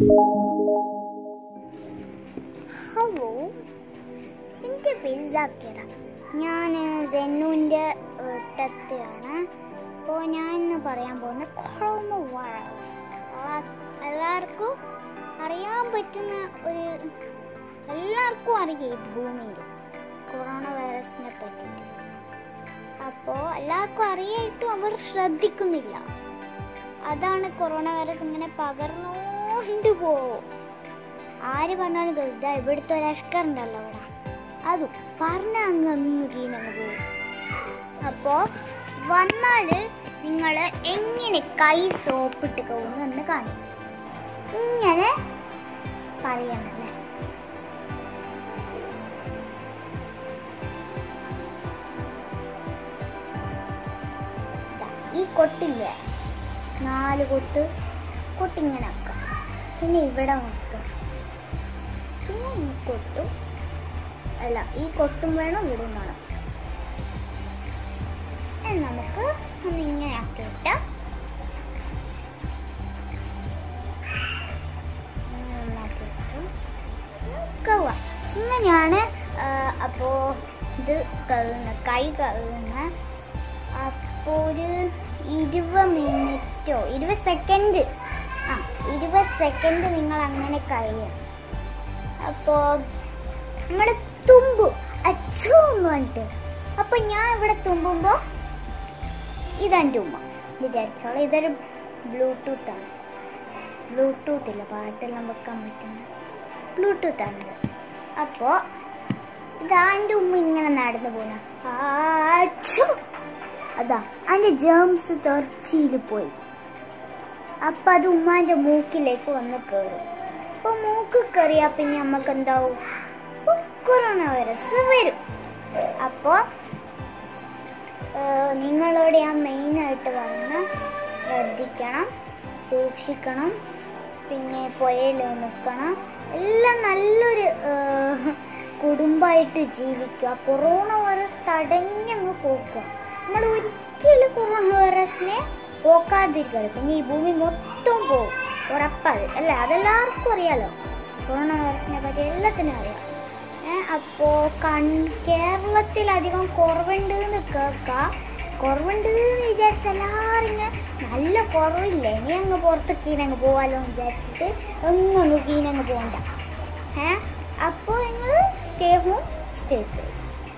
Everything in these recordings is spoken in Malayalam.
ഹലോ എൻ്റെ പേര് ജാക്കിറ ഞാൻ സെന്നുവിൻ്റെ ടെത്താണ് അപ്പോൾ ഞാൻ ഇന്ന് പറയാൻ പോകുന്ന കൊറോണ വൈറസ് എല്ലാവർക്കും അറിയാൻ പറ്റുന്ന ഒരു എല്ലാവർക്കും അറിയാം ഈ ഭൂമിയിൽ കൊറോണ വൈറസിനെ പറ്റിയിട്ട് അപ്പോൾ എല്ലാവർക്കും അറിയായിട്ടും അവർ ശ്രദ്ധിക്കുന്നില്ല അതാണ് കൊറോണ വൈറസ് ഇങ്ങനെ പകർന്നുകൊണ്ട് പോവും ആര് പറഞ്ഞാലും കേൾക്കുക ഇവിടുത്തെ ഒരു അഷ്കർ ഉണ്ടല്ലോ അവിടെ അതും പറഞ്ഞ അങ്ങ് അങ്ങ് കീനങ്ങ് പോകും അപ്പോൾ വന്നാൽ നിങ്ങൾ എങ്ങനെ കൈ സോപ്പിട്ട് പോകുന്നു എന്ന് കാണും ഇങ്ങനെ പറയണല്ലേ ദാ, ഈ കൊട്ടില്ലേ നാല് കൊട്ട് കൊട്ടിങ്ങനെ വെക്കാം പിന്നെ ഇവിടെ വെക്കാം പിന്നെ ഈ കൊട്ടും അല്ല ഈ കൊട്ടും വേണം ഇവിടെയും വേണം ഇനി നമുക്ക് ഒന്ന് ഇങ്ങനെ ആക്കിയിട്ട് ഇങ്ങനെ ഒന്നാക്കിയിട്ട് കഴുകുക ഇങ്ങനെയാണ് അപ്പോൾ ഇത് കഴുകുന്ന കൈ കഴുകുന്ന അപ്പോൾ ഒരു ഇരുപത് മിനിറ്റോ ഇരുപത് സെക്കൻഡ് ആ ഇരുപത് സെക്കൻഡ് നിങ്ങൾ അങ്ങനെ കഴിയണം അപ്പോൾ നമ്മൾ തുമ്പും അച്ഛോ എന്ന് പറഞ്ഞിട്ട് അപ്പോൾ ഞാൻ ഇവിടെ തുമ്പുമ്പോൾ ഇതെൻ്റെ ഉമ്മ വിചാരിച്ചോളാം ഇതൊരു ബ്ലൂടൂത്താണ് ബ്ലൂടൂത്ത് ഇല്ല പാട്ടെല്ലാം വെക്കാൻ പറ്റുന്ന ബ്ലൂടൂത്താണിത് അപ്പോൾ ഇതാ എൻ്റെ ഉമ്മ ഇങ്ങനെ നടന്നു പോകുന്ന അച്ഛോ അതാ അതിൻ്റെ ജേംസ് തെർച്ചിയിൽ പോയി അപ്പം അത് ഉമ്മാൻ്റെ മൂക്കിലേക്ക് വന്ന് കയറും അപ്പോൾ മൂക്ക് കയറിയാൽ പിന്നെ നമുക്ക് എന്താവും കൊറോണ വൈറസ് വരും അപ്പോൾ നിങ്ങളോട് ഞാൻ മെയിനായിട്ട് പറയുന്ന ശ്രദ്ധിക്കണം സൂക്ഷിക്കണം പിന്നെ പുഴയിൽ നിൽക്കണം എല്ലാം നല്ലൊരു ഏഹ്, കുടുംബമായിട്ട് ജീവിക്കുക കൊറോണ വൈറസ് തടഞ്ഞങ്ങ് പോക്കുക നമ്മൾ ഒരിക്കലും കൊറോണ വൈറസിനെ പോക്കാതിരിക്കുക പിന്നെ ഈ ഭൂമി മൊത്തം പോകും ഉറപ്പത് അല്ല അതെല്ലാവർക്കും അറിയാലോ കൊറോണ വൈറസിനെ പറ്റി എല്ലാത്തിനും അറിയാം അപ്പോൾ കൺ കേരളത്തിലധികം കുറവുണ്ട് എന്ന് കേൾക്കാം കുറവുണ്ട് എന്ന് വിചാരിച്ച എല്ലാവരും ഇങ്ങനെ നല്ല കുറവില്ല ഇനി അങ്ങ് പുറത്തേക്കീനങ്ങ് പോവാലോ എന്ന് വിചാരിച്ചിട്ട് ഒന്നും കീനങ്ങ് പോകണ്ട ഏ അപ്പോൾ നിങ്ങൾ സ്റ്റേ ഹോം സ്റ്റേ സേഫ്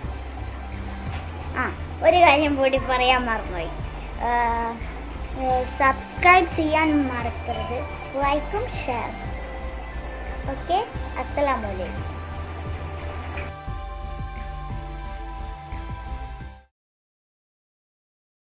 ആ ഒരു കാര്യം കൂടി പറയാൻ മറന്നുപോയി സബ്സ്ക്രൈബ് ചെയ്യാൻ മറക്കരുത് ലൈക്കും ഷെയർ ഓക്കെ അസ്സലാമലൈക്കും